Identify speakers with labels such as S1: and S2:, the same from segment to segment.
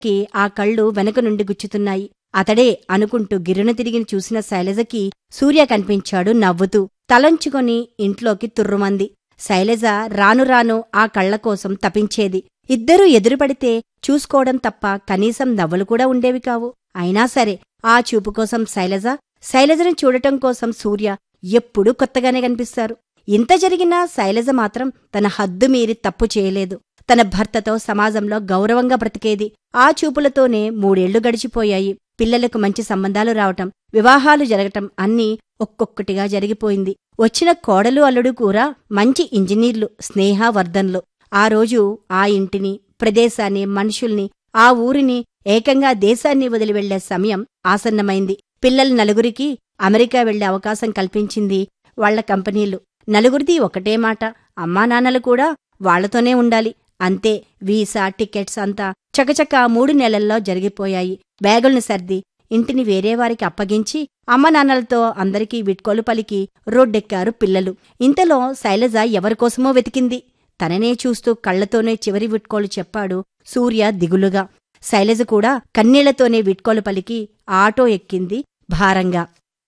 S1: కి ఆ కళ్ళు వెనక నుండి గుచ్చుతున్నాయి అతడే అనుకుంటూ గిరున తిరిగి చూసిన శైలజకి సూర్య కనిపించాడు నవ్వుతూ తలంచుకొని ఇంట్లోకి తుర్రుమంది శైలజ రాను రాను ఆ కళ్ల కోసం తపించేది ఇద్దరూ ఎదురుపడితే చూసుకోవడం తప్ప కనీసం నవ్వులు కూడా ఉండేవి కావు అయినా సరే ఆ చూపు కోసం శైలజ శైలజను చూడటం కోసం సూర్య ఎప్పుడూ కొత్తగానే కనిపిస్తారు ఇంత జరిగినా శైలజ మాత్రం తన హద్దు మీరి తప్పు చేయలేదు తన భర్తతో సమాజంలో గౌరవంగా బ్రతికేది ఆ చూపులతోనే మూడేళ్లు గడిచిపోయాయి పిల్లలకు మంచి సంబంధాలు రావటం వివాహాలు జరగటం అన్నీ ఒక్కొక్కటిగా జరిగిపోయింది వచ్చిన కోడలు అల్లుడు కూడా మంచి ఇంజనీర్లు స్నేహవర్ధన్లు ఆ రోజు ఆ ఇంటిని ప్రదేశాన్ని మనుషుల్ని ఆ ఊరిని ఏకంగా దేశాన్ని వదిలి వెళ్లే సమయం ఆసన్నమైంది పిల్లల నలుగురికి అమెరికా వెళ్లే అవకాశం కల్పించింది వాళ్ల కంపెనీలు నలుగురిది ఒకటే మాట అమ్మా నాన్నలు కూడా వాళ్లతోనే ఉండాలి అంతే వీసా టికెట్స్ అంతా చకచక మూడు నెలల్లో జరిగిపోయాయి బ్యాగుల్ని సర్ది ఇంటిని వేరేవారికి అప్పగించి అమ్మ నాన్నలతో అందరికీ విట్కోలు పలికి రోడ్డెక్కారు పిల్లలు ఇంతలో శైలజ ఎవరికోసమో వెతికింది తననే చూస్తూ కళ్లతోనే చివరి విట్కోలు చెప్పాడు సూర్య దిగులుగా శైలజ కూడా కన్నీళ్లతోనే విట్కోలు పలికి ఆటో ఎక్కింది భారంగా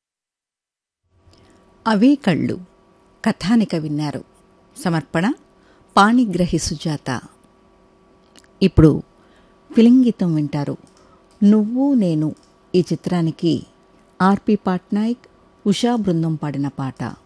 S2: అవే కళ్ళు కథానిక విన్నారు సమర్పణ పాణిగ్రహి సుజాత ఇప్పుడు ఫిలింగీతం వింటారు నువ్వు నేను ఈ చిత్రానికి ఆర్పి పట్నాయక్ ఉషా బృందం పాడిన పాట